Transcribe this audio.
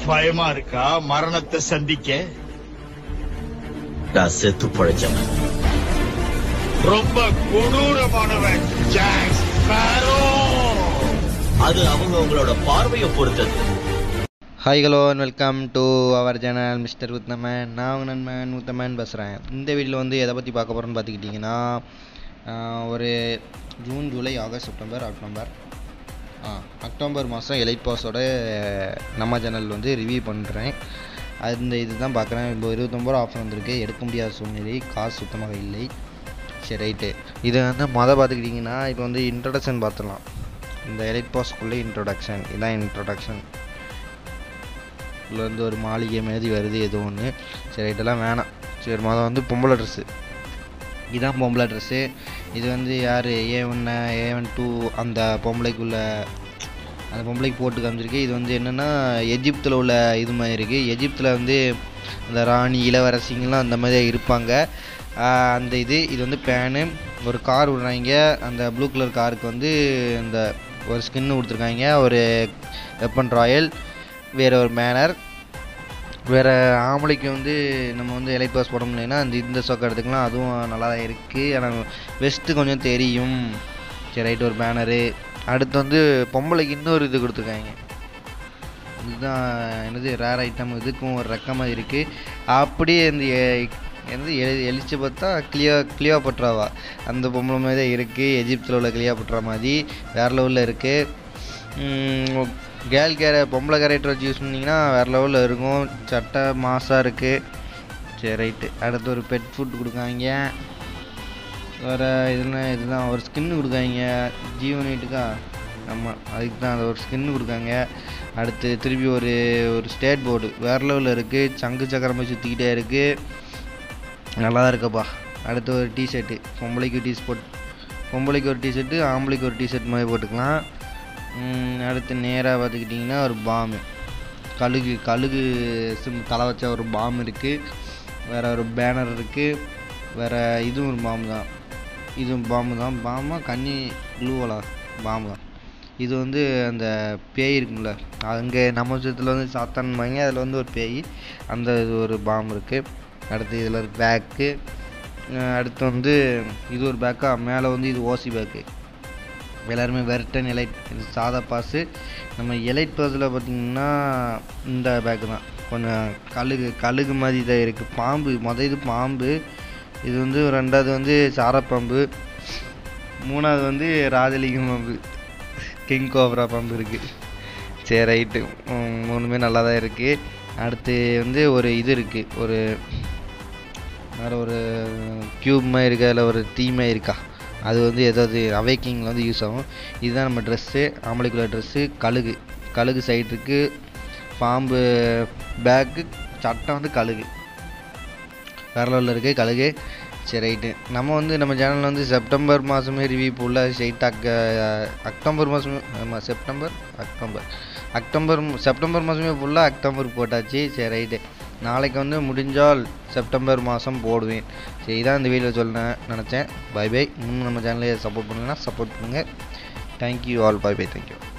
பயமா இருக்கா மரணத்தை சந்திக்க நான் செத்து பழைச்சவன் ரொம்ப கொடூரமானவன் ஜாக் ஸ்பேரோ அது அவங்க உங்களோட பார்வையை பொறுத்தது hi hello and welcome to our channel mister Uttaman நான் உங்கள் நண்பன் உத்தமன் பேசுகிறேன் இந்த வீடியோவில் வந்து எதை பற்றி பார்க்க போகிறோன்னு பார்த்துக்கிட்டிங்கன்னா ஆஹ், ஒரு June July August September October ஆ அக்டோபர் மாதம் எலைட் பாஸோட நம்ம சேனல் வந்து ரிவ்யூ பண்ணுறேன் அந்த இது தான் பார்க்குறேன் இப்போ இருபத்தொம்பது ரூபா ஆஃபர் வந்திருக்கு எடுக்க முடியாத சூழ்நிலை காசு சுத்தமாக இல்லை சரி ரைட்டு இது வந்து மொதல் பார்த்துக்கிட்டிங்கன்னா இப்போ வந்து இன்ட்ரடக்ஷன் பார்த்துடலாம் இந்த எலைட் பாஸ்க்குள்ளே இன்ட்ரொடக்ஷன் இதுதான் இன்ட்ரொடக்ஷன் உள்ள இருந்து ஒரு மாளிகை மாதிரி வருது ஏதோ ஒன்று சரி இதெல்லாம் வேணாம் சரி மொதல் வந்து பொம்பளை ட்ரெஸ்ஸு இதுதான் பொம்பளை ட்ரெஸ்ஸு இது வந்து யார் ஏ ஒன்று ஏ ஒன் டூ அந்த பொம்பளைக்குள்ள அந்த பொம்பளைக்கு போட்டு காமிச்சிருக்கு இது வந்து என்னென்னா எஜிப்தில் உள்ள இது மாதிரி இருக்குது எஜிப்தில் வந்து அந்த ராணி இளவரசிங்கெல்லாம் அந்த மாதிரி இருப்பாங்க ஆஹ் அந்த இது இது வந்து பேனு ஒரு கார் விடுறாங்க அந்த ப்ளூ கலர் காருக்கு வந்து இந்த ஒரு ஸ்கின்னு கொடுத்துருக்காங்க ஒரு வெப்பன் ராயல் வேற ஒரு மேனர் வேறு ஆம்பளைக்கு வந்து நம்ம வந்து எலைட் பாஸ் போட முடியலன்னா அந்த இந்த சொக்கை எடுத்துக்கலாம் அதுவும் நல்லா தான் இருக்குது ஆனால் வெஸ்ட்டு கொஞ்சம் தெரியும் சரி ரைட் ஒரு பேனரு அடுத்து வந்து பொம்பளைக்கு இன்னொரு இது கொடுத்துருக்காங்க இதுதான் என்னது ரேர் ஐட்டம் இதுக்கும் ஒரு ரெக்கமாக இருக்குது அப்படியே இந்த எ- என்னது எ- எலிச்சு பார்த்தா கிளியோ கிளியோபட்ராவா அந்த பொம்பளை மாதிரி தான் இருக்குது எஜிப்தில் உள்ள கிளியோபட்ரா மாதிரி வேறு லெவலில் இருக்குது கேர்ள் கேர பொம்பளை கேரக்டர் வச்சு யூஸ் பண்ணிங்கன்னா வேறு லெவலில் இருக்கும் சட்டை மாசாக இருக்குது சரி ரைட்டு அடுத்து ஒரு பெட் ஃபுட் கொடுக்காங்க வேறு இதெல்லாம் இதுதான் ஒரு ஸ்கின்னு கொடுக்காங்க ஜீவனிட்டுக்கா ஆமாம் அதுக்கு தான் அது ஒரு ஸ்கின்னு கொடுக்காங்க அடுத்து திருப்பி ஒரு ஒரு ஸ்டேட் போர்டு வேறு லெவலில் இருக்குது சங்கு சக்கரமாக சுற்றிக்கிட்டே இருக்குது நல்லா தான் இருக்குப்பா அடுத்து ஒரு டிஷர்ட்டு பொம்பளைக்கு டீ ஸ்போர்ட் பொம்பளைக்கு ஒரு டிஷர்ட்டு ஆம்பளைக்கு ஒரு டிஷர்ட் மாதிரி போட்டுக்கலாம் ம், அடுத்து நேராக பார்த்துக்கிட்டிங்கன்னா ஒரு பாம்பு கழுகு கழுகு சிம் தலை வச்ச ஒரு பாம்பு இருக்குது வேறு ஒரு பேனர் இருக்குது வேறு இதுவும் ஒரு பாம்பு தான் இதுவும் பாம்பு தான் பாம்பா கன்னி க்ளூவலா பாம்பு தான் இது வந்து அந்த பேய் இருக்கும்ல அங்கே நம்ம விஷயத்தில் வந்து சாத்தான்பாங்க அதில் வந்து ஒரு பேய் அந்த இது ஒரு பாம்பு இருக்குது அடுத்து இதில் ஒரு பேக்கு அடுத்து வந்து இது ஒரு பேக்கா மேலே வந்து இது ஓசி பேக்கு எல்லாருமே வெர்டன் எலைட் இது சாதா பாஸு நம்ம எலைட் பாஸில் பார்த்தீங்கன்னா இந்த பேக்கு தான் கொஞ்சம் கழுகு கழுகு மாதிரி தான் இருக்குது பாம்பு மொதல் இது பாம்பு இது வந்து ரெண்டாவது வந்து சாரப்பாம்பு மூணாவது வந்து ராஜலிங்கம் பாம்பு கிங் கோப்ரா பாம்பு இருக்குது சரி ரைட்டு மூணுமே நல்லா தான் இருக்குது அடுத்து வந்து ஒரு இது இருக்குது ஒரு வேறு ஒரு க்யூப் மாதிரி இருக்கா இல்லை ஒரு தீ மாதிரி இருக்கா அது வந்து ஏதாவது அவேக்கிங்கில் வந்து யூஸ் ஆகும் இதுதான் நம்ம ட்ரெஸ்ஸு ஆம்பளைக்குள்ள ட்ரெஸ்ஸு கழுகு கழுகு சைடு இருக்குது பாம்பு பேக்கு சட்டை வந்து கழுகு வேறு லெவலில் இருக்குது கழுகு சரி ரைட்டு நம்ம வந்து நம்ம சேனலில் வந்து செப்டம்பர் மாதமே ரிவ்யூ போடல ஸ்ட்ரைட் அக் அக்டோபர் மாதமே ஆமாம் செப்டம்பர் அக்டோபர் அக்டோபர் செப்டம்பர் மாதமே ஃபுல்லாக அக்டோபர் போட்டாச்சு சரி ரைட்டு நாளைக்கு வந்து முடிஞ்சால் செப்டம்பர் மாதம் போடுவேன் சரி இதான் இந்த வீடியோ சொல்ல நினச்சேன் பை பை இன்னும் நம்ம சேனலை சப்போர்ட் பண்ணுங்கன்னா சப்போர்ட் பண்ணுங்கள் thank you all bye bye thank you